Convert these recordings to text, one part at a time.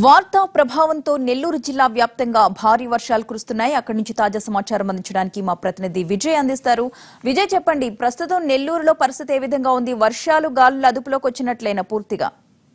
వార్తా ప్రభావంతో నెల్లూరు జిల్లా వ్యాప్తంగా భారీ వర్షాలు కురుస్తున్నాయి అక్కడి నుంచి తాజా సమాచారం అందించడానికి మా ప్రతినిధి విజయ్ అందిస్తారు విజయ్ చెప్పండి ప్రస్తుతం నెల్లూరులో పరిస్థితి ఏ విధంగా ఉంది వర్షాలు గాలులు అదుపులోకి వచ్చినట్లయినా పూర్తిగా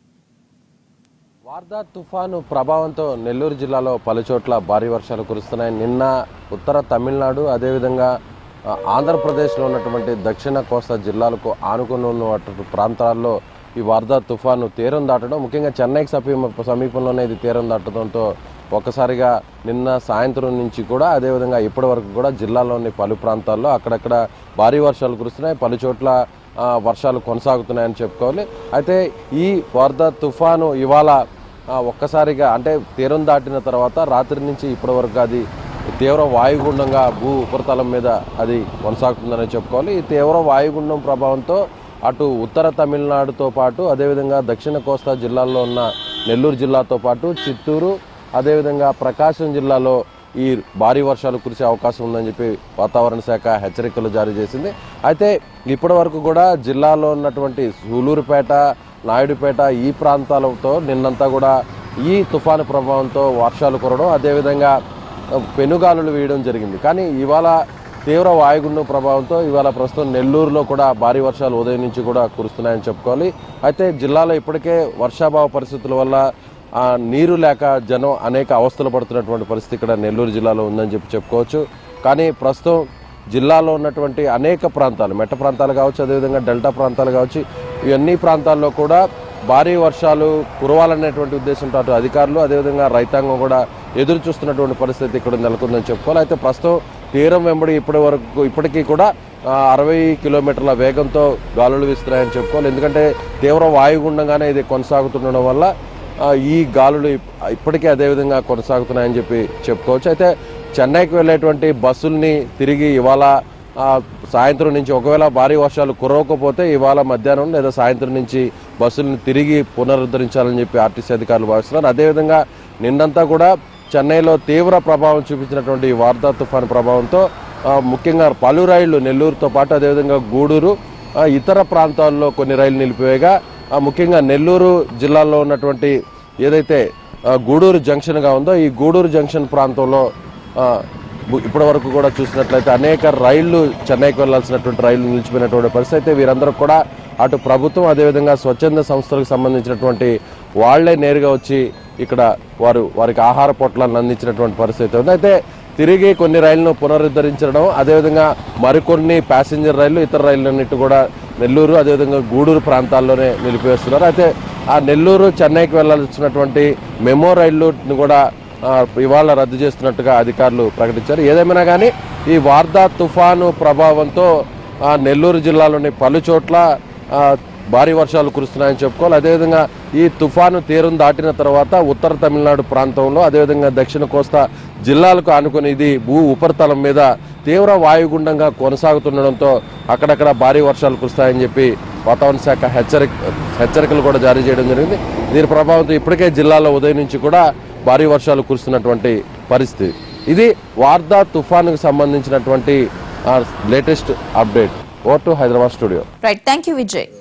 వార్దా తుఫాను ప్రభావంతో నెల్లూరు జిల్లాలో పలుచోట్ల భారీ వర్షాలు కురుస్తున్నాయి నిన్న ఉత్తర తమిళనాడు అదేవిధంగా ఆ, ఆంధ్రప్రదేశ్లో ఉన్నటువంటి దక్షిణ కోస్తా జిల్లాలకు ఆనుకుని ఉన్నటువంటి ప్రాంతాల్లో ఈ వార్దా తుఫాను తీరం దాటడం ముఖ్యంగా చెన్నైకి సమీప సమీపంలోనే ఇది తీరం దాటడంతో ఒక్కసారిగా నిన్న సాయంత్రం నుంచి కూడా అదేవిధంగా ఇప్పటి వరకు కూడా జిల్లాలోని పలు ప్రాంతాల్లో అక్కడక్కడ భారీ వర్షాలు కురుస్తున్నాయి పలు చోట్ల ఆ, వర్షాలు కొనసాగుతున్నాయని చెప్పుకోవాలి అయితే ఈ వరద తుఫాను ఇవాళ ఆ, ఒక్కసారిగా అంటే తీరం దాటిన తర్వాత రాత్రి నుంచి ఇప్పటి వరకు అది తీవ్ర వాయుగుండంగా భూ ఉపరితలం మీద అది కొనసాగుతుందని చెప్పుకోవాలి ఈ తీవ్ర వాయుగుండం ప్రభావంతో అటు ఉత్తర తమిళనాడుతో పాటు అదేవిధంగా దక్షిణ కోస్తా జిల్లాల్లో ఉన్న నెల్లూరు జిల్లాతో పాటు చిత్తూరు అదేవిధంగా ప్రకాశం జిల్లాలో ఈ భారీ వర్షాలు కురిసే అవకాశం ఉందని చెప్పి వాతావరణ శాఖ హెచ్చరికలు జారీ చేసింది అయితే ఇప్పటి వరకు కూడా జిల్లాలో ఉన్నటువంటి సూలూరుపేట నాయుడుపేట ఈ ప్రాంతాలతో నిన్నంతా కూడా ఈ తుఫాను ప్రభావంతో వర్షాలు కురవడం అదేవిధంగా పెనుగాలులు వేయడం జరిగింది కానీ ఇవాళ తీవ్ర వాయుగుండం ప్రభావంతో ఇవాళ ప్రస్తుతం నెల్లూరులో కూడా భారీ వర్షాలు ఉదయం నుంచి కూడా కురుస్తున్నాయని చెప్పుకోవాలి అయితే జిల్లాలో ఇప్పటికే వర్షాభావ పరిస్థితుల వల్ల ఆ, నీరు లేక జనం అనేక అవస్థలు పడుతున్నటువంటి పరిస్థితి ఇక్కడ నెల్లూరు జిల్లాలో ఉందని చెప్పి చెప్పుకోవచ్చు కానీ ప్రస్తుతం జిల్లాలో ఉన్నటువంటి అనేక ప్రాంతాలు మెట్ట ప్రాంతాలు కావచ్చు అదేవిధంగా డెల్టా ప్రాంతాలు కావచ్చు ఇవన్నీ ప్రాంతాల్లో కూడా భారీ వర్షాలు కురవాలనేటువంటి ఉద్దేశంతో అటు అధికారులు అదేవిధంగా రైతాంగం కూడా ఎదురు చూస్తున్నటువంటి పరిస్థితి ఇక్కడ నెలకొందని చెప్పుకోవాలి అయితే ప్రస్తుతం తీరం వెంబడి ఇప్పటి వరకు ఇప్పటికీ కూడా ఆ, అరవై కిలోమీటర్ల వేగంతో గాలులు వీస్తున్నాయని చెప్పుకోవాలి ఎందుకంటే తీవ్ర వాయుగుండంగానే ఇది కొనసాగుతుండడం వల్ల ఆ, ఈ గాలులు ఇప్- ఇప్పటికీ అదేవిధంగా కొనసాగుతున్నాయని చెప్పి చెప్పుకోవచ్చు అయితే చెన్నైకి వెళ్ళేటువంటి బస్సుల్ని తిరిగి ఇవాళ ఆ, సాయంత్రం నుంచి ఒకవేళ భారీ వర్షాలు కురవకపోతే ఇవాళ మధ్యాహ్నం లేదా సాయంత్రం నుంచి బస్సుల్ని తిరిగి పునరుద్ధరించాలని చెప్పి ఆర్టీసీ అధికారులు భావిస్తున్నారు అదేవిధంగా నిన్నంతా కూడా చెన్నైలో తీవ్ర ప్రభావం చూపించినటువంటి ఈ వార్దా తుఫాను ప్రభావంతో ఆ, ముఖ్యంగా పలు రైళ్లు నెల్లూరుతో పాటు అదేవిధంగా గూడూరు ఆ, ఇతర ప్రాంతాల్లో కొన్ని రైళ్లు నిలిపివేయగా ఆ, ముఖ్యంగా నెల్లూరు జిల్లాలో ఉన్నటువంటి ఏదైతే ఆ, గూడూరు జంక్షన్గా ఉందో ఈ గూడూరు జంక్షన్ ప్రాంతంలో ఆ, ము- ఇప్పటి వరకు కూడా చూసినట్లయితే అనేక రైళ్లు చెన్నైకి వెళ్లాల్సినటువంటి రైళ్లు నిలిచిపోయినటువంటి పరిస్థితి అయితే వీరందరూ కూడా అటు ప్రభుత్వం అదేవిధంగా స్వచ్ఛంద సంస్థలకు సంబంధించినటువంటి వాళ్లే నేరుగా వచ్చి ఇక్కడ వారు వారికి ఆహార పొట్లాలను అందించినటువంటి పరిస్థితి ఉంది అయితే తిరిగి కొన్ని రైళ్లను పునరుద్ధరించడం అదేవిధంగా మరికొన్ని ప్యాసింజర్ రైళ్లు ఇతర రైళ్లన్నిటి కూడా నెల్లూరు అదేవిధంగా గూడూరు ప్రాంతాల్లోనే నిలిపివేస్తున్నారు అయితే ఆ నెల్లూరు చెన్నైకి వెళ్లాల్సినటువంటి మెమో రైళ్లను కూడా ఆ, ఇవాళ రద్దు చేస్తున్నట్టుగా అధికారులు ప్రకటించారు ఏదేమైనా కానీ ఈ వార్దా తుఫాను ప్రభావంతో ఆ, నెల్లూరు జిల్లాలోని పలు చోట్ల ఆ, భారీ వర్షాలు కురుస్తున్నాయని చెప్పుకోవాలి అదేవిధంగా ఈ తుఫాను తీరం దాటిన తర్వాత ఉత్తర తమిళనాడు ప్రాంతంలో అదేవిధంగా దక్షిణ కోస్తా జిల్లాలకు ఆనుకుని ఇది భూ ఉపరితలం మీద తీవ్ర వాయుగుండంగా కొనసాగుతుండడంతో అక్కడక్కడ భారీ వర్షాలు కురుస్తాయని చెప్పి వాతావరణ శాఖ హెచ్చరిక హెచ్చరికలు కూడా జారీ చేయడం జరిగింది దీని ప్రభావంతో ఇప్పటికే జిల్లాలో ఉదయం నుంచి కూడా భారీ వర్షాలు కురుస్తున్నటువంటి పరిస్థితి ఇది వార్దా తుఫానుకు సంబంధించినటువంటి latest update over to Hyderabad studio right thank you Vijay